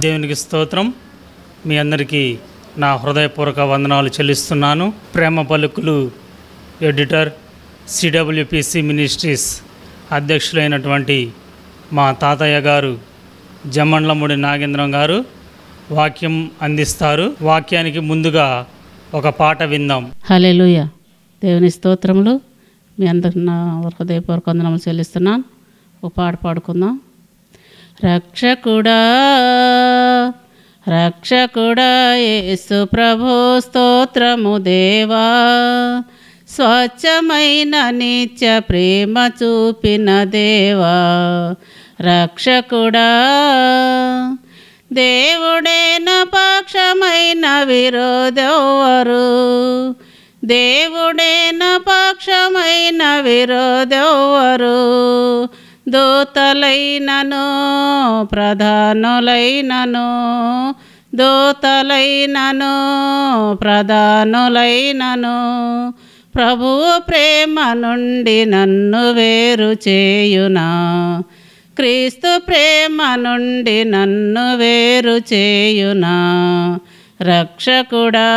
దేవునికి స్తోత్రం మీ అందరికీ నా హృదయపూర్వక వందనాలు చెల్లిస్తున్నాను ప్రేమ పలుకులు ఎడిటర్ సిడబ్ల్యూపిసి మినిస్ట్రీస్ అధ్యక్షులైనటువంటి మా తాతయ్య గారు జమండ్లముడి నాగేంద్రం గారు వాక్యం అందిస్తారు వాక్యానికి ముందుగా ఒక పాట విందాం హల్లెలూయ దేవుని స్తోత్రములు మీ అందరికి నా హృదయపూర్వక వందనములు చెల్లిస్తున్నాను ఒక పాట పాడుకుందాం రక్షకుడా రక్షకుడా యేసు ప్రభు స్తోత్రము దేవా స్వచ్ఛమైన నిత్య ప్రేమ చూపిన దేవా రక్షకుడా దేవుడేన పక్షమైన విరోధెవరు దేవుడేన పక్షమైన విరోధెవరు దూతలైనను ప్రధానులైనను దూతలైనను ప్రధానులైనను ప్రభువు ప్రేమ నుండి నన్ను వేరు చేయునా క్రీస్తు ప్రేమ నుండి నన్ను వేరు చేయునా రక్షకుడా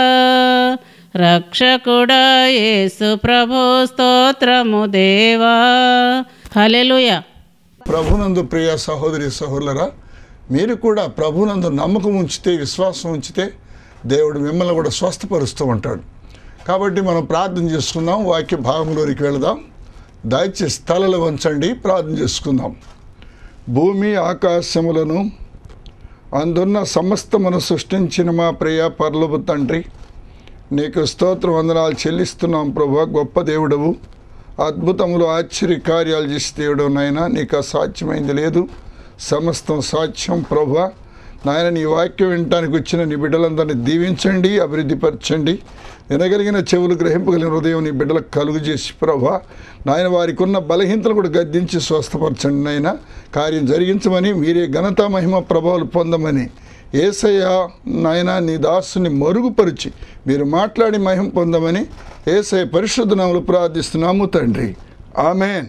రక్షకుడా యేసు ప్రభు స్తోత్రము దేవా హల్లెలూయా ప్రభునందు ప్రియ సహోదరి సహోదరులరా మీరు కూడా ప్రభునందు నమ్మకం ఉంచితే విశ్వాసం ఉంచితే దేవుడు మిమ్మల్ని కూడా స్వస్థపరుస్తూ ఉంటాడు కాబట్టి మనం ప్రార్థన చేసుకుందాం వాక్య భాగంలోనికి వెళదాం దయచేసి తలలు వంచండి ప్రార్థన చేసుకుందాం భూమి ఆకాశములను అందున్న సమస్తమును సృష్టించిన మా ప్రియ పర్లపు తండ్రి నీకు స్తోత్ర వందనాలు చెల్లిస్తున్నాం ప్రభు గొప్ప దేవుడవు అద్భుతములు ఆశ్చర్య కార్యాలు చేసే దేవుడు నాయన నీకు అసాధ్యమైంది లేదు సమస్తం సాధ్యం ప్రభు నాయన నీ వాక్యం వినటానికి వచ్చిన నీ బిడ్డలందరినీ దీవించండి అభివృద్ధిపరచండి వినగలిగిన చెవులు గ్రహింపగలిగిన హృదయం నీ బిడ్డలకు కలుగు చేసి ప్రభా నాయన వారికి ఉన్న బలహీనతలు కూడా గద్దించి స్వస్థపరచండి నాయన కార్యం జరిగించమని మీరే ఘనత మహిమ ప్రభావాలు పొందమని ఏసయ్య నాయన నీ దాసుని మరుగుపరిచి మీరు మాట్లాడి మహిమ పొందమని ఏసయ్య పరిశుద్ధ నామలు ప్రార్థిస్తున్నాము తండ్రి ఆమెన్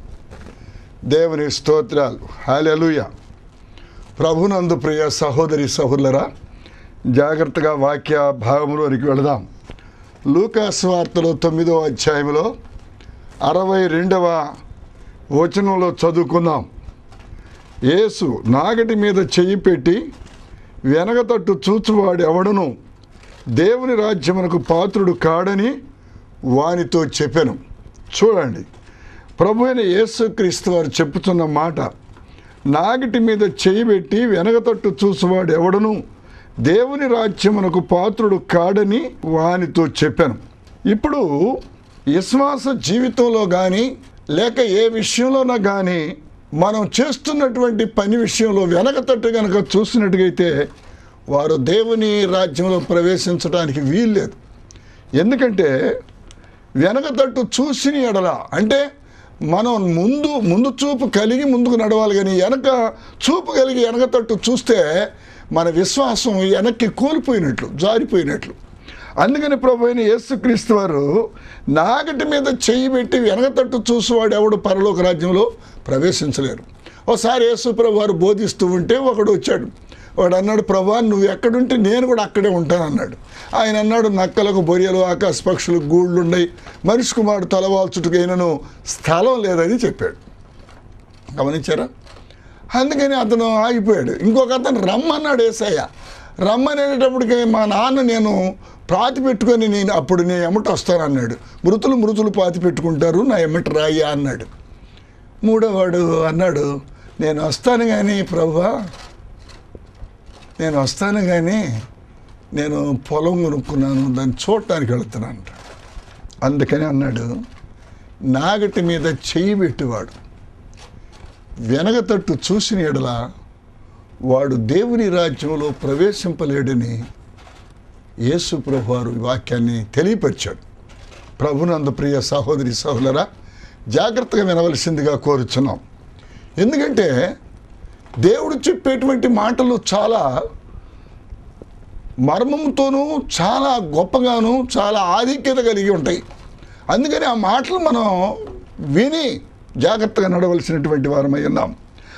దేవుని స్తోత్రాలు హాలెలుయ ప్రభునందు ప్రియ సహోదరి సహోదరులరా జాగ్రత్తగా వాక్య భాగంలోనికి వెళదాం లూకాస్ వార్తలో తొమ్మిదవ అధ్యాయంలో అరవై రెండవ వచనంలో చదువుకుందాం యేసు నాగటి మీద చెయ్యి పెట్టి వెనగతట్టు చూచువాడు ఎవడను దేవుని రాజ్యమునకు పాత్రుడు కాడని వానితో చెప్పాను చూడండి ప్రభు అయిన యేసుక్రీస్తు వారు చెప్పుతున్న మాట నాగటి మీద చెయ్యి పెట్టి వెనగతట్టు చూసువాడు ఎవడను దేవుని రాజ్యమునకు పాత్రుడు కాడని వానితో చెప్పాను ఇప్పుడు విశ్వాస జీవితంలో కానీ లేక ఏ విషయంలోనా కానీ మనం చేస్తున్నటువంటి పని విషయంలో వెనకతట్టు కనుక చూసినట్టుగైతే వారు దేవుని రాజ్యంలో ప్రవేశించడానికి వీల్లేదు ఎందుకంటే వెనకతట్టు చూసిన ఎడల అంటే మనం ముందు ముందు చూపు కలిగి ముందుకు నడవాలి కానీ వెనక చూపు కలిగి వెనకతట్టు చూస్తే మన విశ్వాసం వెనక్కి కోల్పోయినట్లు జారిపోయినట్లు అందుకని ప్రభు అయిన యేసుక్రీస్తు వారు నాగటి మీద చెయ్యి పెట్టి వెనకతట్టు చూసేవాడు ఎవడు పరలోక రాజ్యంలో ప్రవేశించలేరు ఒకసారి యేసు ప్రభు వారు బోధిస్తూ ఉంటే ఒకడు వచ్చాడు వాడు అన్నాడు ప్రభా నువ్వు ఎక్కడుంటే నేను కూడా అక్కడే ఉంటాను అన్నాడు ఆయన అన్నాడు నక్కలకు బొరియలు ఆకాశ పక్షులు గూళ్ళు ఉన్నాయి మనిషి కుమారుడు తలవాల్చుటకైనను స్థలం లేదని చెప్పాడు గమనించారా అందుకని అతను ఆగిపోయాడు ఇంకొక అతను రమ్మన్నాడు ఏసయ్య రమ్మనేటప్పటికి మా నాన్న నేను పాతి పెట్టుకొని నేను అప్పుడు నేను ఎమ్మట వస్తానన్నాడు మృతులు మృతులు పాతి పెట్టుకుంటారు నా ఎమ్మట రాయ్యా అన్నాడు మూడోవాడు అన్నాడు నేను వస్తాను కానీ ప్రభా నేను వస్తాను కానీ నేను పొలం కొనుక్కున్నాను దాన్ని చూడటానికి వెళుతున్నాను అంటాడు. అందుకని అన్నాడు నాగటి మీద చెయ్యి పెట్టేవాడు వెనగతట్టు చూసిన ఎడల వాడు దేవుని రాజ్యంలో ప్రవేశింపలేడని యేసు ప్రభు వారు ఈ వాక్యాన్ని తెలియపరిచాడు ప్రభునందు ప్రియ సహోదరి సహోదరా జాగ్రత్తగా వినవలసిందిగా కోరుచున్నాం ఎందుకంటే దేవుడు చెప్పేటువంటి మాటలు చాలా మర్మంతోనూ చాలా గొప్పగాను చాలా ఆధిక్యత కలిగి ఉంటాయి అందుకని ఆ మాటలు మనం విని జాగ్రత్తగా నడవలసినటువంటి వారమై ఉన్నాం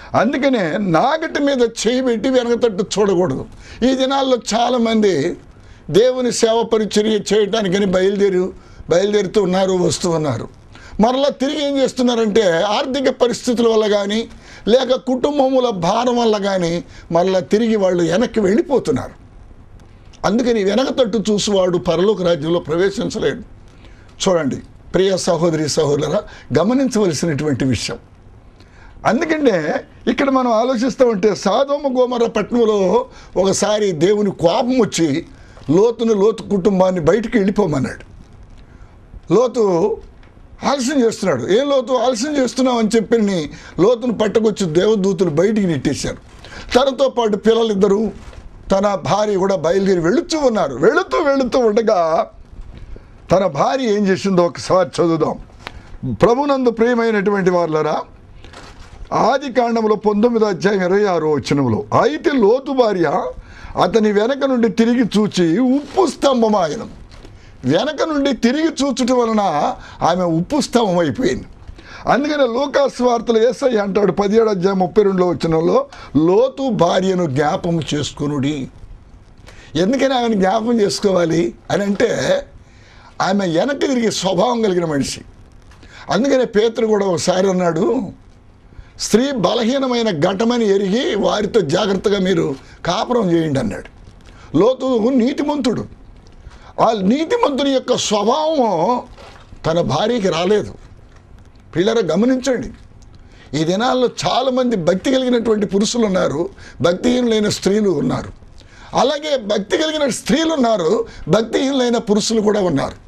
అందుకనే నాగటి మీద చేయి పెట్టి వెనకతట్టు చూడకూడదు ఈ దినాల్లో చాలామంది దేవుని సేవ పరిచర్య చేయడానికని బయలుదేరి బయలుదేరుతూ ఉన్నారు వస్తూ ఉన్నారు మరలా తిరిగి ఏం చేస్తున్నారంటే ఆర్థిక పరిస్థితుల వల్ల కానీ లేక కుటుంబముల భారం వల్ల కానీ మరలా తిరిగి వాళ్ళు వెనక్కి వెళ్ళిపోతున్నారు అందుకని వెనకతట్టు చూసేవాడు పరలోక రాజ్యంలో ప్రవేశించలేడు చూడండి ప్రియ సహోదరి సహోదరుల గమనించవలసినటువంటి విషయం అందుకంటే ఇక్కడ మనం ఆలోచిస్తూ ఉంటే సాదోమ గోమర పట్టణంలో ఒకసారి దేవుని కోపం వచ్చి లోతును లోతు కుటుంబాన్ని బయటికి వెళ్ళిపోమన్నాడు లోతు ఆలస్యం చేస్తున్నాడు ఏ లోతు ఆలస్యం చేస్తున్నావు అని చెప్పి లోతును పట్టుకొచ్చి దేవదూతులు బయటికి నెట్టేశారు తనతో పాటు పిల్లలిద్దరూ తన భార్య కూడా బయలుదేరి వెళుతూ ఉన్నారు వెళుతూ వెళుతూ ఉండగా తన భార్య ఏం చేసిందో ఒకసారి చదువుదాం ప్రభునందు ప్రియమైనటువంటి వాళ్ళరా ఆది కాండంలో పంతొమ్మిది అధ్యాయం ఇరవై ఆరో వచనంలో అయితే లోతు భార్య అతని వెనక నుండి తిరిగి చూచి ఉప్పు స్తంభమాయనం వెనక నుండి తిరిగి చూచటం వలన ఆమె ఉప్పు స్తంభం అయిపోయింది అందుకనే లోకాస్ వార్తలు ఏసై అంటాడు పదిహేడు అధ్యాయం ముప్పై రెండులో వచ్చినంలో లోతు భార్యను జ్ఞాపం చేసుకునుడి ఎందుకని ఆమెను జ్ఞాపం చేసుకోవాలి అని అంటే ఆమె వెనక్కి తిరిగి స్వభావం కలిగిన మనిషి అందుకనే పేతురు కూడా ఒకసారి అన్నాడు స్త్రీ బలహీనమైన ఘటమని ఎరిగి వారితో జాగ్రత్తగా మీరు కాపురం చేయండి అన్నాడు లోతు నీతిమంతుడు ఆ నీతిమంతుని యొక్క స్వభావం తన భార్యకి రాలేదు పిల్లర గమనించండి ఈ దినాల్లో చాలామంది భక్తి కలిగినటువంటి పురుషులు ఉన్నారు భక్తిహీనులైన స్త్రీలు ఉన్నారు అలాగే భక్తి కలిగిన స్త్రీలు ఉన్నారు భక్తిహీనులైన పురుషులు కూడా ఉన్నారు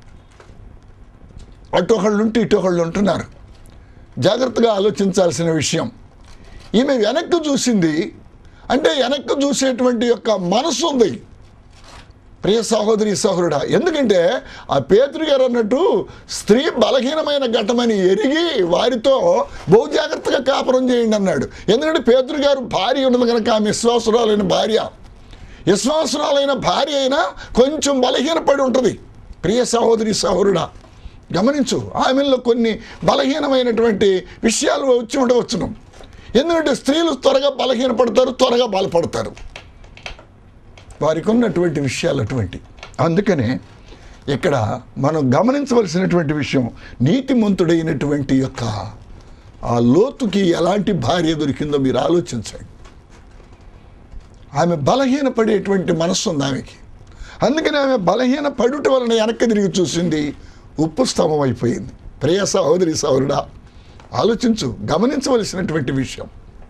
అటు ఒకళ్ళు ఉంటే ఇటు ఒకళ్ళు ఉంటున్నారు జాగ్రత్తగా ఆలోచించాల్సిన విషయం ఈమె వెనక్కి చూసింది అంటే వెనక్కి చూసేటువంటి యొక్క మనసు ఉంది ప్రియ సహోదరి సహోదరుడా ఎందుకంటే ఆ పేతురు గారు అన్నట్టు స్త్రీ బలహీనమైన ఘటమని ఎరిగి వారితో బహు జాగ్రత్తగా కాపురం చేయండి అన్నాడు ఎందుకంటే పేతురు గారు భార్య ఉన్నది కనుక ఆమె విశ్వాసురాలైన భార్య విశ్వాసురాలైన భార్య అయినా కొంచెం బలహీనపడి ఉంటుంది ప్రియ సహోదరి సహోదరుడా గమనించు ఆమెలో కొన్ని బలహీనమైనటువంటి విషయాలు వచ్చి ఉండవచ్చును ఎందుకంటే స్త్రీలు త్వరగా బలహీనపడతారు త్వరగా బలపడతారు వారికి ఉన్నటువంటి విషయాలు అటువంటి అందుకనే ఇక్కడ మనం గమనించవలసినటువంటి విషయం నీతిమంతుడైనటువంటి యొక్క ఆ లోతుకి ఎలాంటి భార్య దొరికిందో మీరు ఆలోచించండి ఆమె బలహీనపడేటువంటి మనస్సు ఉంది ఆమెకి అందుకని ఆమె బలహీన పడుట వలన వెనక్కి తిరిగి చూసింది ఉప్పు స్తంభం అయిపోయింది ప్రియ సహోదరి సహోదరుడా ఆలోచించు గమనించవలసినటువంటి విషయం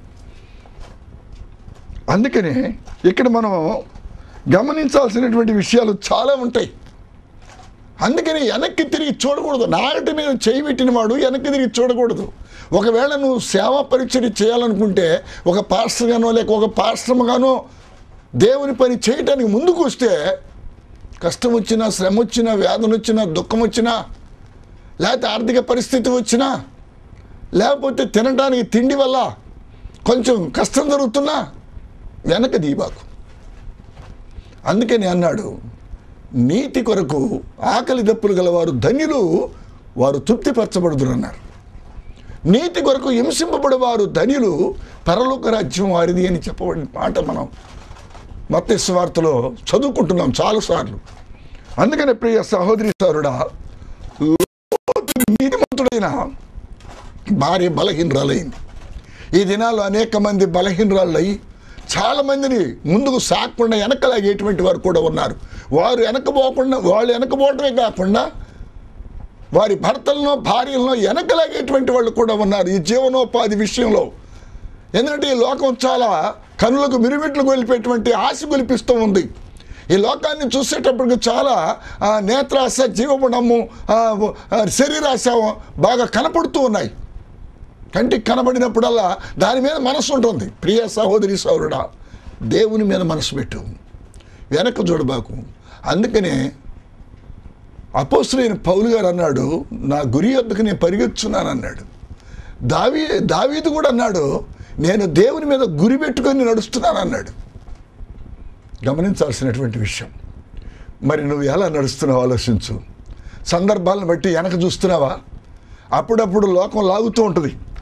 అందుకనే ఇక్కడ మనం గమనించాల్సినటువంటి విషయాలు చాలా ఉంటాయి అందుకని వెనక్కి తిరిగి చూడకూడదు నాగటి మీద చేయి పెట్టిన వాడు వెనక్కి తిరిగి చూడకూడదు ఒకవేళ నువ్వు సేవా పరిచయం చేయాలనుకుంటే ఒక పాస్టర్గానో లేక ఒక పాస్టర్గానో దేవుని పని చేయటానికి ముందుకు వస్తే కష్టం వచ్చినా శ్రమ వచ్చినా వేదన వచ్చినా దుఃఖం వచ్చినా లేకపోతే ఆర్థిక పరిస్థితి వచ్చినా లేకపోతే తినడానికి తిండి వల్ల కొంచెం కష్టం జరుగుతున్నా వెనక దీబాకు అందుకని అన్నాడు నీతి కొరకు ఆకలి దప్పులు గలవారు ధన్యులు వారు తృప్తిపరచబడుదురన్నారు నీతి కొరకు హింసింపబడేవారు ధన్యులు పరలోక రాజ్యం వారిది అని చెప్పబడిన మాట మనం మత్స్య వార్తలో చదువుకుంటున్నాం చాలాసార్లు అందుకని ప్రియ సహోదరి సారుడా లోతు నీతిమంతుడైన భార్య బలహీనరాలైంది ఈ దినాల్లో అనేక మంది బలహీనరాళ్ళై చాలా మందిని ముందుకు సాగకుండా వెనకలాగేటువంటి వారు కూడా ఉన్నారు వారు వెనకపోకుండా వాళ్ళు వెనకపోవటమే కాకుండా వారి భర్తలను భార్యలను వెనకలాగేటువంటి వాళ్ళు కూడా ఉన్నారు ఈ జీవనోపాధి విషయంలో ఎందుకంటే ఈ లోకం చాలా కనులకు మిరుమిట్లు గొలిపేటువంటి ఆశ గొలిపిస్తూ ఉంది ఈ లోకాన్ని చూసేటప్పటికి చాలా ఆ, నేత్రాశ జీవగుణము ఆ, ఆ, శరీరాశ బాగా కనపడుతూ ఉన్నాయి కంటికి కనబడినప్పుడల్లా దాని మీద మనసు ఉంటుంది ప్రియ సహోదరి సౌరుడా దేవుని మీద మనసు పెట్టు వెనక్కి చూడబాకు అందుకనే అపోస్తులైన పౌలు గారు అన్నాడు నా గురి వద్దకు నేను పరిగెత్తున్నాను అన్నాడు దావీ దావీదు కూడా అన్నాడు నేను దేవుని మీద గురి పెట్టుకొని నడుస్తున్నాను అన్నాడు గమనించాల్సినటువంటి విషయం మరి నువ్వు ఎలా నడుస్తున్నావు ఆలోచించు సందర్భాలను బట్టి వెనక చూస్తున్నావా అప్పుడప్పుడు లోకం లాగుతూ ఉంటుంది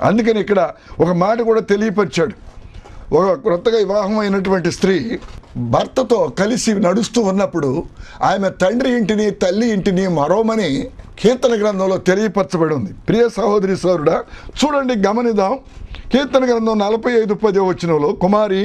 అందుకని ఇక్కడ ఒక మాట కూడా తెలియపరిచాడు ఒక క్రొత్తగా వివాహం అయినటువంటి స్త్రీ భర్తతో కలిసి నడుస్తూ ఉన్నప్పుడు ఆమె తండ్రి ఇంటిని తల్లి ఇంటిని మరోమని కీర్తన గ్రంథంలో తెలియపరచబడి ఉంది ప్రియ సహోదరి సోదరుడా చూడండి గమనిద్దాం కీర్తన గ్రంథం నలభై ఐదు పదో వచ్చినలో కుమారి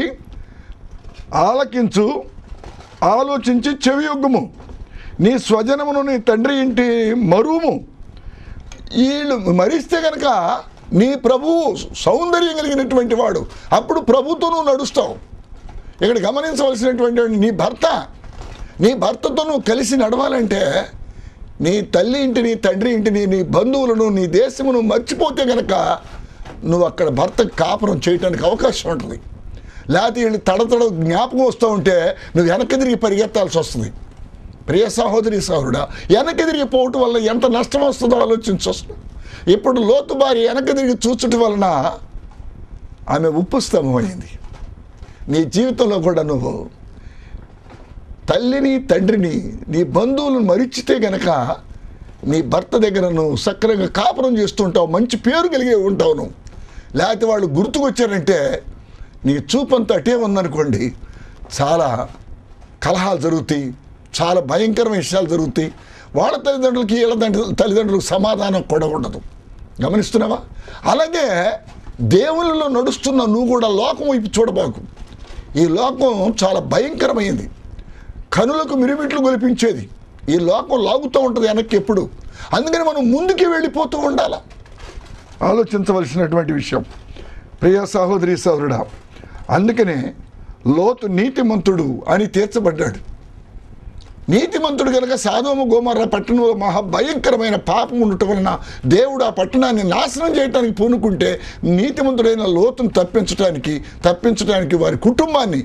ఆలకించు ఆలోచించి చెవియొగ్గుము నీ స్వజనమును నీ తండ్రి ఇంటి మరువుము వీళ్ళు మరిస్తే కనుక నీ ప్రభువు సౌందర్యం కలిగినటువంటి వాడు అప్పుడు ప్రభుతో నువ్వు నడుస్తావు ఇక్కడ గమనించవలసినటువంటి వాడు నీ భర్త నీ భర్తతో నువ్వు కలిసి నడవాలంటే నీ తల్లి ఇంటిని తండ్రి ఇంటిని నీ బంధువులను నీ దేశమును మర్చిపోతే కనుక నువ్వు అక్కడ భర్త కాపురం చేయడానికి అవకాశం ఉంటుంది లేకపోతే వీళ్ళు తడతడ జ్ఞాపకం వస్తూ ఉంటే నువ్వు వెనక్కి తిరిగి పరిగెత్తాల్సి వస్తుంది ప్రియ సహోదరి సహోదరుడా వెనక్కి తిరిగి పోవటం వల్ల ఎంత నష్టం వస్తుందో ఆలోచించొస్తుంది ఇప్పుడు లోతు భార్య వెనక్కి తిరిగి చూచటం వలన ఆమె ఉప్పు స్తంభమైంది నీ జీవితంలో కూడా నువ్వు తల్లిని తండ్రిని నీ బంధువులను మరిచితే గనక నీ భర్త దగ్గర నువ్వు సక్రంగా కాపురం చేస్తుంటావు మంచి పేరు కలిగి ఉంటావు నువ్వు లేకపోతే వాళ్ళు గుర్తుకొచ్చారంటే నీ చూపంతా అటే ఉందనుకోండి చాలా కలహాలు జరుగుతాయి చాలా భయంకరమైన విషయాలు జరుగుతాయి వాళ్ళ తల్లిదండ్రులకి వీళ్ళ తండ్రి తల్లిదండ్రులకు సమాధానం కూడా ఉండదు గమనిస్తున్నావా అలాగే దేవుళ్ళలో నడుస్తున్న నువ్వు కూడా లోకం వైపు చూడబాకు ఈ లోకం చాలా భయంకరమైంది కనులకు మిరిమిట్లు గొలిపించేది ఈ లోకం లాగుతూ ఉంటుంది వెనక్కి ఎప్పుడు అందుకని మనం ముందుకి వెళ్ళిపోతూ ఉండాలి ఆలోచించవలసినటువంటి విషయం ప్రియ సహోదరి సహోదరుడా అందుకనే లోతు నీతిమంతుడు అని తీర్చబడ్డాడు నీతిమంతుడు కనుక సాదోమ గోమర్ర పట్టణంలో మహా భయంకరమైన పాపం ఉండటం వలన దేవుడు ఆ పట్టణాన్ని నాశనం చేయడానికి పూనుకుంటే నీతిమంతుడైన లోతును తప్పించడానికి తప్పించడానికి వారి కుటుంబాన్ని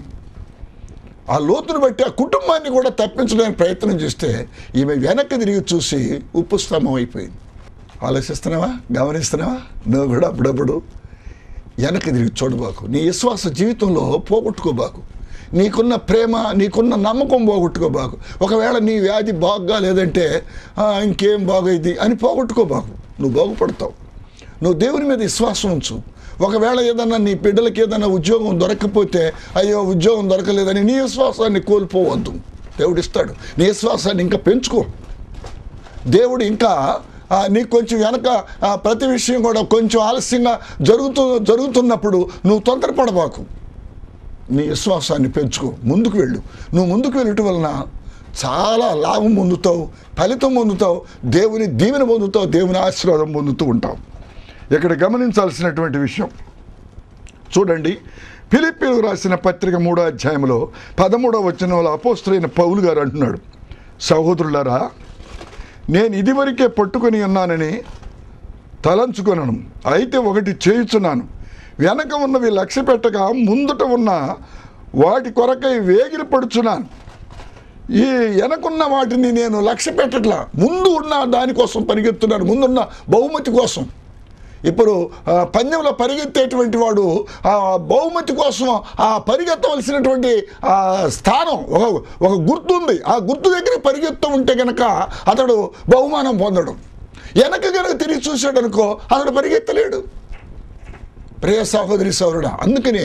ఆ లోతును బట్టి ఆ కుటుంబాన్ని కూడా తప్పించడానికి ప్రయత్నం చేస్తే ఈమె వెనక్కి తిరిగి చూసి ఉప్పు స్తంభం అయిపోయింది ఆలోచిస్తున్నావా గమనిస్తున్నావా నువ్వు కూడా అప్పుడప్పుడు వెనక్కి తిరిగి చూడబాకు నీ విశ్వాస జీవితంలో పోగొట్టుకోబాకు నీకున్న ప్రేమ నీకున్న నమ్మకం పోగొట్టుకోబాకు ఒకవేళ నీ వ్యాధి బాగా లేదంటే "ఆ, ఇంకేం బాగైంది అని పోగొట్టుకోబాకు నువ్వు బాగుపడతావు నువ్వు దేవుని మీద విశ్వాసం ఉంచు ఒకవేళ ఏదన్నా నీ బిడ్డలకి ఏదైనా ఉద్యోగం దొరకకపోతే అయ్యో ఉద్యోగం దొరకలేదని నీ విశ్వాసాన్ని కోల్పోవద్దు దేవుడు ఇస్తాడు నీ విశ్వాసాన్ని ఇంకా పెంచుకో దేవుడు ఇంకా ఆ, నీకు కొంచెం వెనక ఆ, ప్రతి విషయం కూడా కొంచెం ఆలస్యంగా జరుగుతూ జరుగుతున్నప్పుడు నువ్వు తొందరపడబాకు నీ విశ్వాసాన్ని పెంచుకో ముందుకు వెళ్ళు నువ్వు ముందుకు వెళ్ళటం వలన చాలా లాభం పొందుతావు ఫలితం పొందుతావు దేవుని దీవెన పొందుతావు దేవుని ఆశీర్వాదం పొందుతూ ఉంటావు ఇక్కడ గమనించాల్సినటువంటి విషయం చూడండి ఫిలిప్పీలకు రాసిన పత్రిక మూడో అధ్యాయంలో పదమూడవ వచనంలో అపోస్తులైన పౌలు గారు అంటున్నాడు సహోదరులారా నేను ఇదివరకే పట్టుకొని ఉన్నానని తలంచుకొనను అయితే ఒకటి చేయుచున్నాను వెనక ఉన్నవి లక్ష్య పెట్టక ముందుట ఉన్న వాటి కొరకై వేగిరి పడుచున్నాను ఈ వెనకున్న వాటిని నేను లక్ష్య పెట్టట్లా ముందు ఉన్న దానికోసం పరిగెత్తున్నాను ముందున్న బహుమతి కోసం ఇప్పుడు ఆ, పందెంలో పరిగెత్తేటువంటి వాడు ఆ బహుమతి కోసం ఆ పరిగెత్తవలసినటువంటి ఆ స్థానం ఒక ఒక గుర్తు ఉంది ఆ గుర్తు దగ్గర పరిగెత్తు ఉంటే గనక అతడు బహుమానం పొందడం వెనక గనక తిరిగి చూశాడు అనుకో అతడు పరిగెత్తలేడు ప్రియ సహోదరి సౌరుడా అందుకనే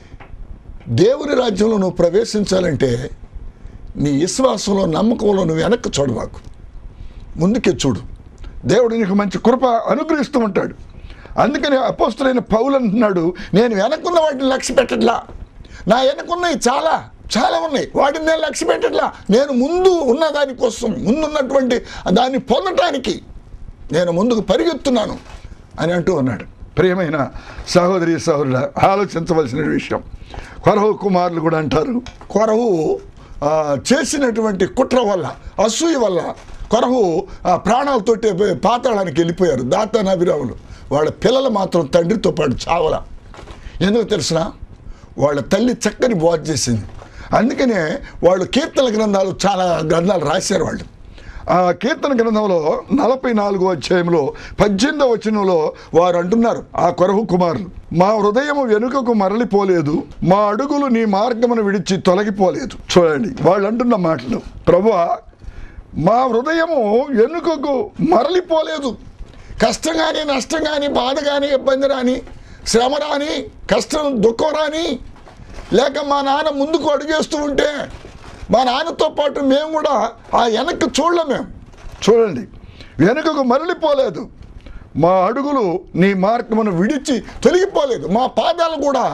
దేవుని రాజ్యంలో నువ్వు ప్రవేశించాలంటే నీ విశ్వాసంలో నమ్మకంలో నువ్వు వెనక్కి చూడవాకు ముందుకే చూడు దేవుడు నీకు మంచి కృప అనుగ్రహిస్తూ ఉంటాడు అందుకని అపోస్తులైన పౌలు అంటున్నాడు నేను వెనకున్న వాటిని లక్ష్య పెట్టట్లా నా వెనకున్నవి చాలా చాలా ఉన్నాయి వాటిని నేను లక్ష్య పెట్టట్లా నేను ముందు ఉన్న దానికోసం ముందున్నటువంటి దాన్ని పొందటానికి నేను ముందుకు పరిగెత్తున్నాను అని అంటూ ఉన్నాడు ప్రియమైన సహోదరి సహోదరుల ఆలోచించవలసిన విషయం కొరహు కుమారులు కూడా అంటారు కొరహు ఆ, చేసినటువంటి కుట్ర వల్ల అసూయ వల్ల కొరహు ఆ, ప్రాణాలతోటి పాతాళానికి వెళ్ళిపోయారు దాతా నవిరావులు వాళ్ళ పిల్లలు మాత్రం తండ్రితో పాటు చావల ఎందుకు తెలిసిన వాళ్ళ తల్లి చక్కని బోధ చేసింది అందుకనే వాళ్ళు కీర్తన గ్రంథాలు చాలా గ్రంథాలు రాశారు వాళ్ళు ఆ కీర్తన గ్రంథంలో నలభై నాలుగో అధ్యాయంలో పద్దెనిమిదవ వచనంలో వారు అంటున్నారు ఆ కొరహు కుమారులు మా హృదయం వెనుకకు మరలిపోలేదు మా అడుగులు నీ మార్గమును విడిచి తొలగిపోలేదు చూడండి వాళ్ళు అంటున్న మాటలు ప్రభువా మా హృదయము వెనుకకు మరలిపోలేదు కష్టం కానీ నష్టం కానీ బాధ కానీ ఇబ్బంది రాని శ్రమ రాని కష్టం దుఃఖం రాని లేక మా నాన్న ముందుకు అడుగేస్తూ ఉంటే మా నాన్నతో పాటు మేము కూడా ఆ వెనక్కి చూడలేం మేము చూడండి వెనుకకు మరలిపోలేదు మా అడుగులు నీ మార్గమును విడిచి తొలగిపోలేదు మా పాదాలు కూడా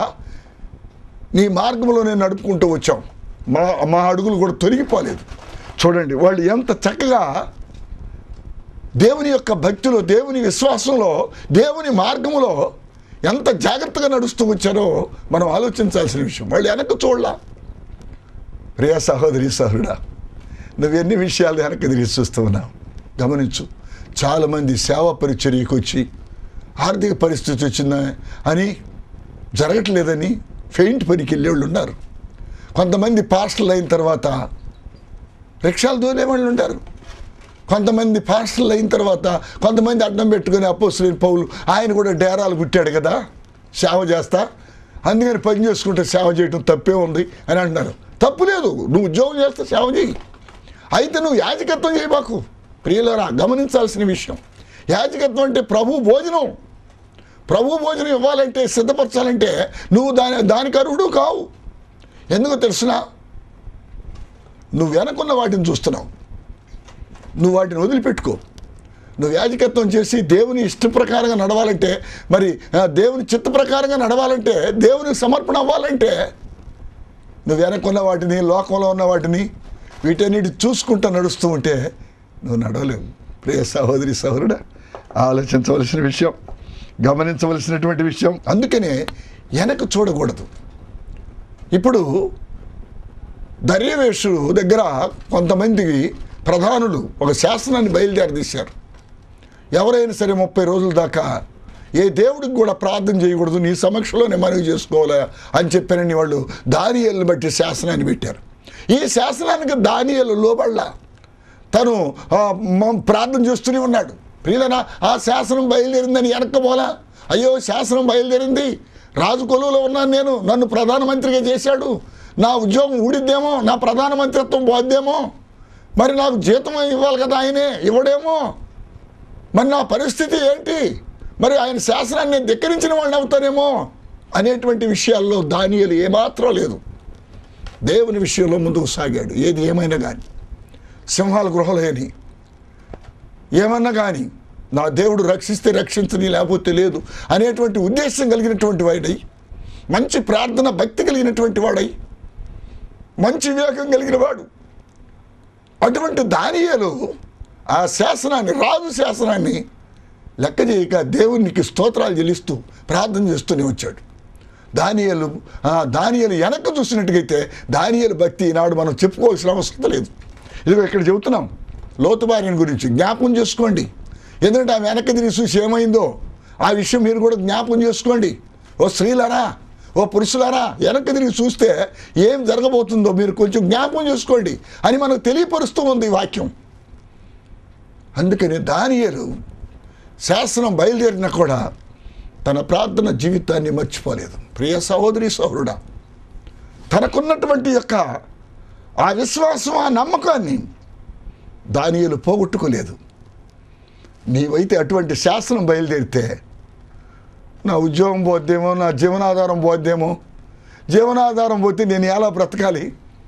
నీ మార్గంలోనే నడుపుకుంటూ వచ్చాం మా మా అడుగులు కూడా తొలగిపోలేదు చూడండి వాళ్ళు ఎంత చక్కగా దేవుని యొక్క భక్తిలో దేవుని విశ్వాసంలో దేవుని మార్గంలో ఎంత జాగ్రత్తగా నడుస్తూ వచ్చారో మనం ఆలోచించాల్సిన విషయం వాళ్ళు వెనక్కి చూడలా ప్రియ సహోదరి సహోదరుడా నువ్వు ఎన్ని విషయాలు వెనక్కి తిరిగి చూస్తూ ఉన్నావు గమనించు చాలామంది సేవా పరిచర్యకు వచ్చి ఆర్థిక పరిస్థితి వచ్చిందా అని జరగట్లేదని ఫెయింట్ పనికి వెళ్ళేవాళ్ళు ఉన్నారు కొంతమంది పాస్టర్లు అయిన తర్వాత రిక్షాలు దూరే వాళ్ళు ఉంటారు కొంతమంది పాస్టర్లు అయిన తర్వాత కొంతమంది అడ్డం పెట్టుకుని అపోసులేని పౌలు ఆయన కూడా డేరాలు కుట్టాడు కదా సేవ చేస్తా అందుకని పని చేసుకుంటే సేవ చేయటం తప్పే ఉంది అని అంటున్నారు తప్పు లేదు నువ్వు ఉద్యోగం చేస్తే సేవ చేయి అయితే నువ్వు యాజకత్వం చేయబాకు ప్రియులరా గమనించాల్సిన విషయం యాజకత్వం అంటే ప్రభు భోజనం ప్రభు భోజనం ఇవ్వాలంటే సిద్ధపరచాలంటే నువ్వు దాని దానికి అర్హుడు కావు ఎందుకో తెలుసునా నువ్వు వెనకున్న వాటిని చూస్తున్నావు నువ్వు వాటిని వదిలిపెట్టుకో నువ్వు యాజకత్వం చేసి దేవుని ఇష్ట ప్రకారంగా నడవాలంటే మరి ఆ, దేవుని చిత్త ప్రకారంగా నడవాలంటే దేవునికి సమర్పణ అవ్వాలంటే నువ్వు వెనకున్న వాటిని లోకంలో ఉన్న వాటిని వీటన్నిటి చూసుకుంటూ నడుస్తూ ఉంటే నువ్వు నడవలేవు ప్రియ సహోదరి సహోదరుడా ఆలోచించవలసిన విషయం గమనించవలసినటువంటి విషయం అందుకనే వెనక చూడకూడదు ఇప్పుడు దర్యవేషుడు దగ్గర కొంతమంది ప్రధానులు ఒక శాసనాన్ని బయలుదేరి తీశారు ఎవరైనా సరే ముప్పై రోజుల దాకా ఏ దేవుడికి కూడా ప్రార్థన చేయకూడదు నీ సమక్షంలోనే మనవి చేసుకోవాలా అని చెప్పారని వాళ్ళు దానియల్ని బట్టి శాసనాన్ని పెట్టారు ఈ శాసనానికి దానియలు లోబడలా తను ఆ, మ- ప్రార్థన చేస్తూనే ఉన్నాడు ప్రియులనా ఆ శాసనం బయలుదేరిందని వెనక్కపోలా అయ్యో శాసనం బయలుదేరింది రాజు కొలువులో ఉన్నాను నేను నన్ను ప్రధానమంత్రిగా చేశాడు నా ఉద్యోగం ఊడిద్దేమో నా ప్రధానమంత్రిత్వం పోద్దేమో మరి నాకు జీతం ఇవ్వాలి కదా ఆయనే ఇవ్వడేమో మరి నా పరిస్థితి ఏంటి మరి ఆయన శాసనాన్ని నేను ధిక్కరించిన వాడిని అవుతానేమో అనేటువంటి విషయాల్లో దానియలు ఏమాత్రం లేదు దేవుని విషయంలో ముందుకు సాగాడు ఏది ఏమైనా కానీ సింహాల గృహలేని ఏమన్నా కానీ నా దేవుడు రక్షిస్తే రక్షించని లేకపోతే లేదు అనేటువంటి ఉద్దేశం కలిగినటువంటి వాడై మంచి ప్రార్థన భక్తి కలిగినటువంటి వాడై మంచి వివేకం కలిగిన వాడు అటువంటి దానియలు ఆ శాసనాన్ని రాజు శాసనాన్ని లెక్క చేయక దేవునికి స్తోత్రాలు చెల్లిస్తూ ప్రార్థన చేస్తూనే వచ్చాడు దానియలు ఆ దానియలు వెనక్కి చూసినట్టుగైతే దానియలు భక్తి ఈనాడు మనం చెప్పుకోవాల్సిన అవసరం లేదు ఇదిగో ఇక్కడ చెబుతున్నాం లోతు భార్యని గురించి జ్ఞాపకం చేసుకోండి ఎందుకంటే ఆమె వెనక్కి తిరిగి చూసి ఏమైందో ఆ విషయం మీరు కూడా జ్ఞాపకం చేసుకోండి ఓ స్త్రీలారా ఓ పురుషులారా వెనక్కి తిరిగి చూస్తే ఏం జరగబోతుందో మీరు కొంచెం జ్ఞాపకం చేసుకోండి అని మనకు తెలియపరుస్తూ ఉంది ఈ వాక్యం అందుకని దానియలు శాసనం బయలుదేరినా కూడా తన ప్రార్థన జీవితాన్ని మర్చిపోలేదు ప్రియ సహోదరి సహోదరుడా తనకున్నటువంటి యొక్క ఆ విశ్వాసం ఆ నమ్మకాన్ని దానియలు పోగొట్టుకోలేదు నీవైతే అటువంటి శాసనం బయలుదేరితే నా ఉద్యోగం పోద్దేమో నా జీవనాధారం పోద్దేమో జీవనాధారం పోతే నేను ఎలా బ్రతకాలి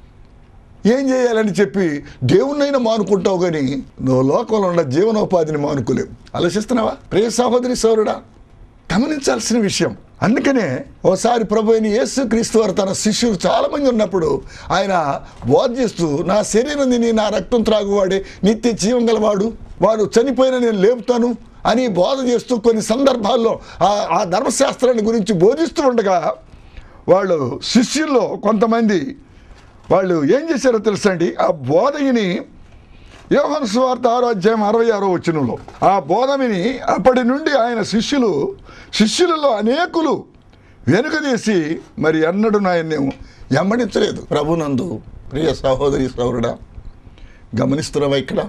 ఏం చేయాలని చెప్పి దేవుణ్ణైనా మానుకుంటావు కానీ నువ్వు లోకంలో ఉన్న జీవనోపాధిని మానుకోలేవు ఆలోచిస్తున్నావా ప్రియ సహోదరి సౌరుడా గమనించాల్సిన విషయం అందుకనే ఓసారి ప్రభు అయిన యేసు క్రీస్తు వారు తన శిష్యులు చాలామంది ఉన్నప్పుడు ఆయన బోధ చేస్తూ నా శరీరం తిని నా రక్తం త్రాగువాడే నిత్య జీవం గలవాడు వాడు చనిపోయిన నేను లేపుతాను అని బోధ చేస్తూ కొన్ని సందర్భాల్లో ఆ- ఆ ధర్మశాస్త్రాన్ని గురించి బోధిస్తూ ఉండగా వాళ్ళు శిష్యుల్లో కొంతమంది వాళ్ళు ఏం చేశారో తెలుసండి ఆ బోధగిని యోహన్ సువార్త ఆరో అధ్యాయం అరవై ఆరో వచ్చినంలో ఆ బోధమిని అప్పటి నుండి ఆయన శిష్యులు శిష్యులలో అనేకులు వెనుకదీసి మరి ఎన్నడూ ఆయన ఎమ్మడించలేదు ప్రభునందు ప్రియ సహోదరి సహోదరుడా గమనిస్తున్నావా ఇక్కడ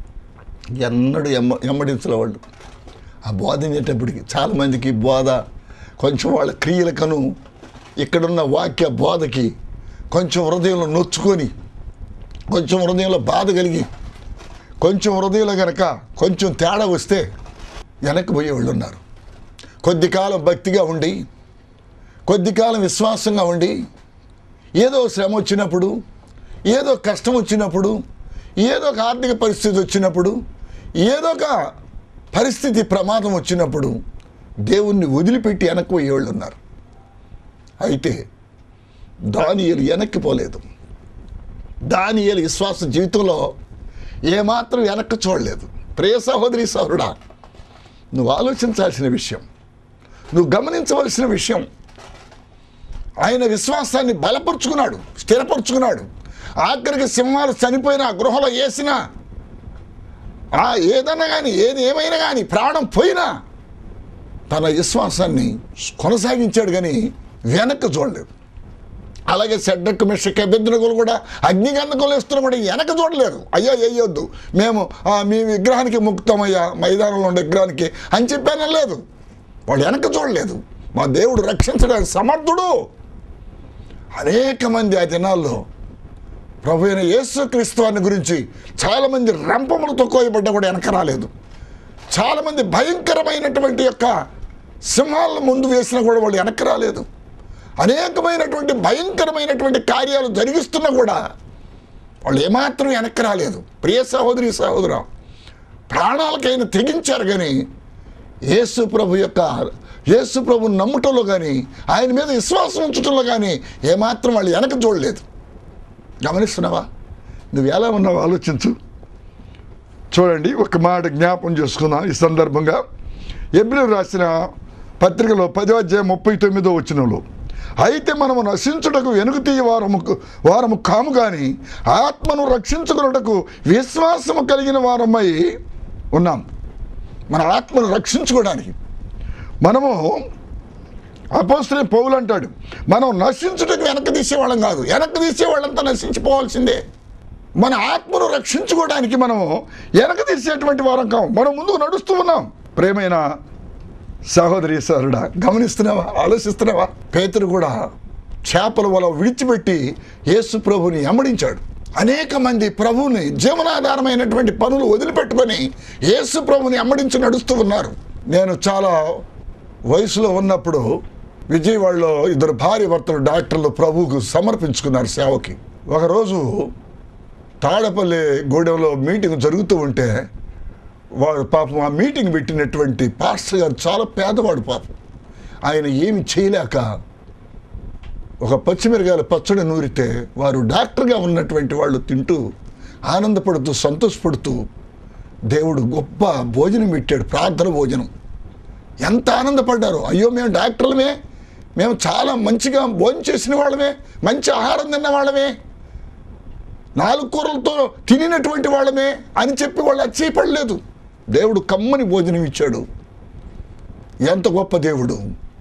ఎన్నడూ ఎమ్మ ఎమ్మడించలే వాళ్ళు ఆ బోధించేటప్పటికి చాలామందికి బోధ కొంచెం వాళ్ళ క్రియలకను ఇక్కడున్న వాక్య బోధకి కొంచెం హృదయంలో నొచ్చుకొని కొంచెం హృదయంలో బాధ కలిగి కొంచెం హృదయంలో గనక కొంచెం తేడా వస్తే వెనక్కి పోయేవాళ్ళు ఉన్నారు కొద్ది కాలం భక్తిగా ఉండి కొద్ది కాలం విశ్వాసంగా ఉండి ఏదో శ్రమ వచ్చినప్పుడు ఏదో కష్టం వచ్చినప్పుడు ఏదో ఒక ఆర్థిక పరిస్థితి వచ్చినప్పుడు ఏదో ఒక పరిస్థితి ప్రమాదం వచ్చినప్పుడు దేవుణ్ణి వదిలిపెట్టి వెనక్కి పోయేవాళ్ళు ఉన్నారు అయితే దానియలు వెనక్కి పోలేదు దానియలు విశ్వాస జీవితంలో ఏమాత్రం వెనక్కి చూడలేదు ప్రియ సహోదరి సహోదరుడా నువ్వు ఆలోచించాల్సిన విషయం నువ్వు గమనించవలసిన విషయం ఆయన విశ్వాసాన్ని బలపరుచుకున్నాడు స్థిరపరుచుకున్నాడు ఆఖరికి సింహాలు చనిపోయిన ఆ గృహలో వేసిన ఆ ఏదన్నా కానీ ఏది ఏమైనా కానీ ప్రాణం పోయినా తన విశ్వాసాన్ని కొనసాగించాడు కానీ వెనక్కి చూడలేదు అలాగే సెడ్డక్ మిషక్ అభ్యర్థులు కూడా అగ్నిగంధకులు ఇస్తున్నా కూడా వెనక చూడలేదు అయ్యో వేయొద్దు మేము ఆ, మీ విగ్రహానికి ముక్తమయ్యా మైదానంలో ఉండే విగ్రహానికి అని చెప్పాను లేదు వాళ్ళు వెనక చూడలేదు మా దేవుడు రక్షించడానికి సమర్థుడు అనేక మంది ఆ దినాల్లో ప్రభు అయిన యేసుక్రీస్తు వారిని గురించి చాలామంది రంపములతో కోయబడ్డా కూడా వెనక రాలేదు చాలామంది భయంకరమైనటువంటి యొక్క సింహాలను ముందు వేసినా కూడా వాళ్ళు వెనక్కి రాలేదు అనేకమైనటువంటి భయంకరమైనటువంటి కార్యాలు జరిగిస్తున్నా కూడా వాళ్ళు ఏమాత్రం వెనక్కి రాలేదు ప్రియ సహోదరి సహోదర ప్రాణాలకైనా తెగించారు కానీ యేసు ప్రభు యొక్క యేసు ప్రభు నమ్ముటంలో కానీ ఆయన మీద విశ్వాసం ఉంచటంలో కానీ ఏమాత్రం వాళ్ళు వెనక చూడలేదు గమనిస్తున్నావా నువ్వు ఎలా ఉన్నావు ఆలోచించు చూడండి ఒక మాట జ్ఞాపం చేసుకుందాం ఈ సందర్భంగా ఎబ్రిల్ రాసిన పత్రికలో పదో అధ్యాయం ముప్పై తొమ్మిదో వచ్చినలో అయితే మనము నశించుటకు వెనుక తీయ వారము వారము కాము కానీ ఆత్మను రక్షించుకున్నటకు విశ్వాసము కలిగిన వారమై ఉన్నాం మన ఆత్మను రక్షించుకోవడానికి మనము అపోస్తులే పౌలు అంటాడు మనం నశించుటకు వెనక్కి తీసేవాళ్ళం కాదు వెనక్కి తీసేవాళ్ళంతా నశించిపోవాల్సిందే మన ఆత్మను రక్షించుకోవడానికి మనము వెనక తీసేటువంటి వారం కాము మనం ముందుకు నడుస్తూ ఉన్నాం ప్రేమైన సహోదరి సహోదరుడా గమనిస్తున్నావా ఆలోచిస్తున్నావా పేతురు కూడా చేపల వల విడిచిపెట్టి యేసు ప్రభుని అమ్మడించాడు అనేక మంది ప్రభువుని జీవనాధారమైనటువంటి పనులు వదిలిపెట్టుకొని యేసు ప్రభుని అమ్మడించి నడుస్తూ ఉన్నారు నేను చాలా వయసులో ఉన్నప్పుడు విజయవాడలో ఇద్దరు భార్య భర్తలు డాక్టర్లు ప్రభువుకు సమర్పించుకున్నారు సేవకి ఒకరోజు తాడపల్లి గూడెంలో మీటింగ్ జరుగుతూ ఉంటే వాడు పాపం ఆ మీటింగ్ పెట్టినటువంటి పాస్టర్ గారు చాలా పేదవాడు పాపం ఆయన ఏమి చేయలేక ఒక పచ్చిమిరకాయల పచ్చడి నూరితే వారు డాక్టర్గా ఉన్నటువంటి వాళ్ళు తింటూ ఆనందపడుతూ సంతోషపడుతూ దేవుడు గొప్ప భోజనం పెట్టాడు ప్రార్థన భోజనం ఎంత ఆనందపడ్డారు అయ్యో మేము డాక్టర్లమే మేము చాలా మంచిగా భోజనం చేసిన వాళ్ళమే మంచి ఆహారం తిన్న వాళ్ళమే నాలుగు కూరలతో తినినటువంటి వాళ్ళమే అని చెప్పి వాళ్ళు అచ్చయపడలేదు దేవుడు కమ్మని భోజనం ఇచ్చాడు ఎంత గొప్ప దేవుడు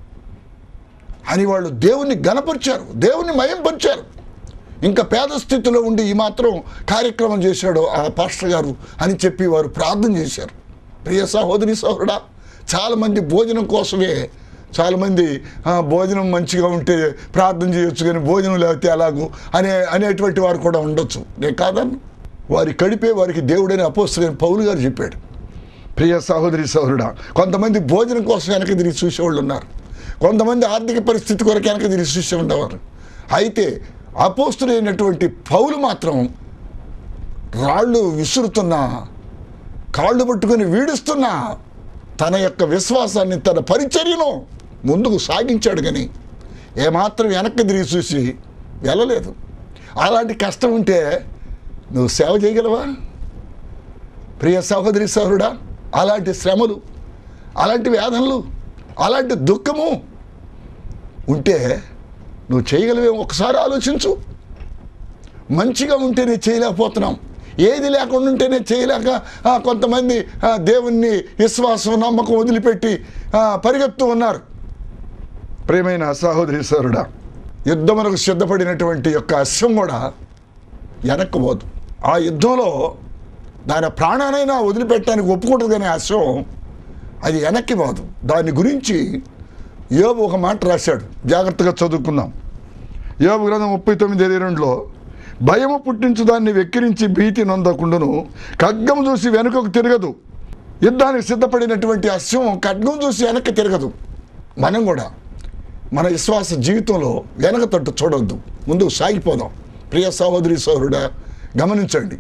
అని వాళ్ళు దేవుణ్ణి గనపరిచారు దేవుణ్ణి మయంపరిచారు ఇంకా పేద స్థితిలో ఉండి ఈ మాత్రం కార్యక్రమం చేశాడు ఆ పాస్టర్ గారు అని చెప్పి వారు ప్రార్థన చేశారు ప్రియ సహోదరి సహోదరుడా చాలామంది భోజనం కోసమే చాలామంది "ఆ, భోజనం మంచిగా ఉంటే ప్రార్థన చేయొచ్చు కానీ భోజనం లేకపోతే అలాగూ అనే అనేటువంటి వారు కూడా ఉండొచ్చు నేను కాదన్ను వారి కడిపే వారికి దేవుడని అపోస్తులైన పౌలు గారు చెప్పాడు ప్రియ సహోదరి సహోదరుడా కొంతమంది భోజనం కోసం వెనక తిరిగి చూసేవాళ్ళు ఉన్నారు కొంతమంది ఆర్థిక పరిస్థితి కొరకు వెనక తిరిగి చూసే ఉండేవారు అయితే అపోస్తులైనటువంటి పౌలు మాత్రం రాళ్ళు విసురుతున్నా కాళ్ళు పట్టుకొని వీడుస్తున్నా తన యొక్క విశ్వాసాన్ని తన పరిచర్యను ముందుకు సాగించాడు కానీ ఏమాత్రం వెనక్కి తిరిగి చూసి వెళ్ళలేదు అలాంటి కష్టం ఉంటే నువ్వు సేవ చేయగలవా ప్రియ సహోదరి సహోదరుడా అలాంటి శ్రమలు అలాంటి వేదనలు అలాంటి దుఃఖము ఉంటే నువ్వు చేయగలవేమో ఒకసారి ఆలోచించు మంచిగా ఉంటేనే చేయలేకపోతున్నాం ఏది లేకుండా ఉంటేనే చేయలేక ఆ, కొంతమంది ఆ, దేవుణ్ణి విశ్వాసం నమ్మకం వదిలిపెట్టి ఆ, పరిగెత్తు ఉన్నారు ప్రేమైన సహోదరి సరుడా యుద్ధమునకు సిద్ధపడినటువంటి యొక్క అశ్వం కూడా వెనక్కి పోదు ఆ యుద్ధంలో దాని ప్రాణానైనా వదిలిపెట్టడానికి ఒప్పుకుంటుంది కానీ అశ్వం అది వెనక్కి పోదు దాని గురించి యోబు ఒక మాట రాశాడు జాగ్రత్తగా చదువుకుందాం యోబు గ్రంథం ముప్పై తొమ్మిది ఇరవై రెండులో భయము పుట్టించు దాన్ని వెక్కిరించి భీతి నొందకుండును ఖడ్గము చూసి వెనుకకు తిరగదు యుద్ధానికి సిద్ధపడినటువంటి ఆ సింహం ఖడ్గం చూసి వెనక్కి తిరగదు మనం కూడా మన విశ్వాస జీవితంలో వెనక తట్టు చూడొద్దు ముందుకు సాగిపోదాం ప్రియ సహోదరి సోదరుడా గమనించండి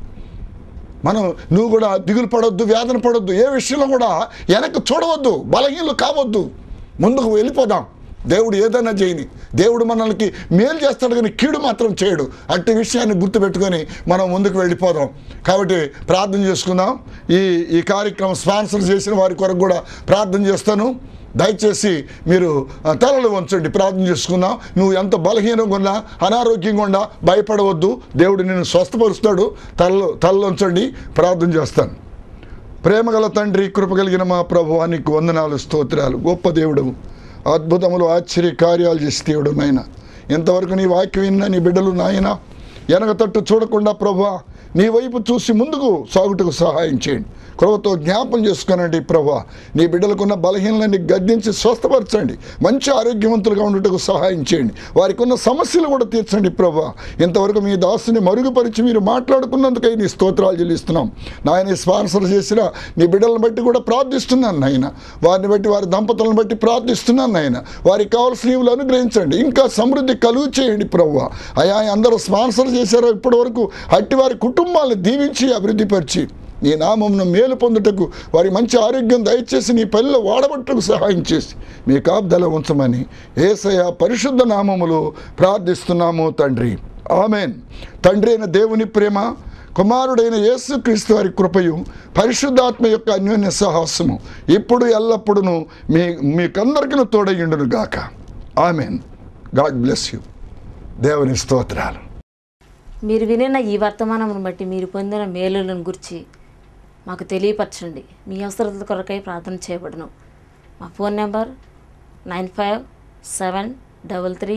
మనం నువ్వు కూడా దిగులు పడొద్దు వేదన పడొద్దు ఏ విషయంలో కూడా వెనక్కి చూడవద్దు బలహీనలు కావద్దు ముందుకు వెళ్ళిపోదాం దేవుడు ఏదైనా చేయని దేవుడు మనల్ని మేలు చేస్తాడు కానీ కీడు మాత్రం చేయడు అట్టి విషయాన్ని గుర్తుపెట్టుకొని మనం ముందుకు వెళ్ళిపోదాం కాబట్టి ప్రార్థన చేసుకుందాం ఈ ఈ కార్యక్రమం స్పాన్సర్ చేసిన వారి కొరకు కూడా ప్రార్థన చేస్తాను దయచేసి మీరు ఆ, తలలు వంచండి ప్రార్థన చేసుకుందాం నువ్వు ఎంత బలహీనంగా ఉన్నా అనారోగ్యంగా ఉన్నా భయపడవద్దు దేవుడు నిన్ను స్వస్థపరుస్తాడు తలలో తలలు వంచండి ప్రార్థన చేస్తాను ప్రేమగల తండ్రి కృప కలిగిన మా ప్రభు నీకు వందనాలు స్తోత్రాలు గొప్ప దేవుడు అద్భుతములు ఆశ్చర్య కార్యాలు చేసి దేవుడు నాయన ఇంతవరకు నీ వాక్యం విన్న నీ బిడ్డలు నాయన వెనక తట్టు చూడకుండా ప్రభా నీ వైపు చూసి ముందుకు సాగుటకు సహాయం చేయండి కృపతో జ్ఞాపం చేసుకునండి ప్రభా నీ బిడ్డలకున్న బలహీనలన్నీ గద్దించి స్వస్థపరచండి మంచి ఆరోగ్యవంతులుగా ఉండటకు సహాయం చేయండి వారికి ఉన్న సమస్యలు కూడా తీర్చండి ప్రభా ఇంతవరకు మీ దాసుని మరుగుపరిచి మీరు మాట్లాడుకున్నందుకై నీ స్తోత్రాలు చెల్లిస్తున్నాం నాయన ఈ స్పాన్సర్ చేసిన నీ బిడ్డలను బట్టి కూడా ప్రార్థిస్తున్నాను నాయన వారిని బట్టి వారి దంపతులను బట్టి ప్రార్థిస్తున్నాను నాయన వారికి కావాల్సిన ఈవులు అనుగ్రహించండి ఇంకా సమృద్ధి కలుగు చేయండి ప్రభు అయా అందరూ స్పాన్సర్ చేశారో ఇప్పటి వరకు అట్టి వారి కుటుంబాలను దీవించి అభివృద్ధిపరిచి నీ నామమును మేలు పొందుటకు వారి మంచి ఆరోగ్యం దయచేసి నీ పల్లెలో వాడబట్టుకు సహాయం చేసి మీ కాపుదల ఉంచమని ఏసయ పరిశుద్ధ నామములో ప్రార్థిస్తున్నాము తండ్రి ఆమెన్ తండ్రి అయిన దేవుని ప్రేమ కుమారుడైన యేసుక్రీస్తు వారి కృపయు పరిశుద్ధాత్మ యొక్క అన్యోన్య సాహసము ఇప్పుడు ఎల్లప్పుడూ మీ మీకందరికీ తోడయ్యుండును గాక ఆమెన్ గాడ్ బ్లెస్ యూ దేవుని స్తోత్రాలు మీరు వినిన ఈ వర్తమానమును బట్టి మీరు పొందిన మేలులను గురించి మాకు తెలియపరచండి మీ అవసరతల కొరకై ప్రార్థన చేయబడును మా phone number nine five seven double three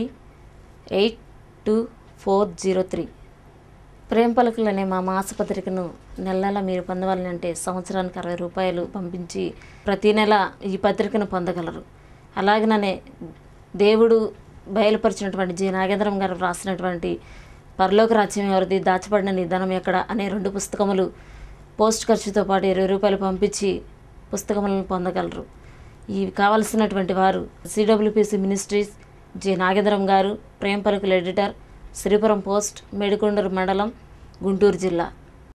eight two four zero three ప్రేమ పలుకులు అనే మా మాసపత్రికను నెల నెల మీరు పొందవాలని అంటే సంవత్సరానికి అరవై రూపాయలు పంపించి ప్రతి నెల ఈ పత్రికను పొందగలరు అలాగనే దేవుడు బయలుపరిచినటువంటి జి నాగేంద్రం గారు రాసినటువంటి పరలోక రాజ్యం ఎవరిది దాచబడిన నిదానం ఎక్కడ అనే రెండు పుస్తకములు పోస్ట్ ఖర్చుతో పాటు ఇరవై రూపాయలు పంపించి పుస్తకములను పొందగలరు ఇవి కావలసినటువంటి వారు సిడబ్ల్యూపిసి మినిస్ట్రీస్ జి నాగేంద్రం గారు ప్రేమ పలుకుల ఎడిటర్ శ్రీపురం పోస్ట్ మేడికొండూరు మండలం గుంటూరు జిల్లా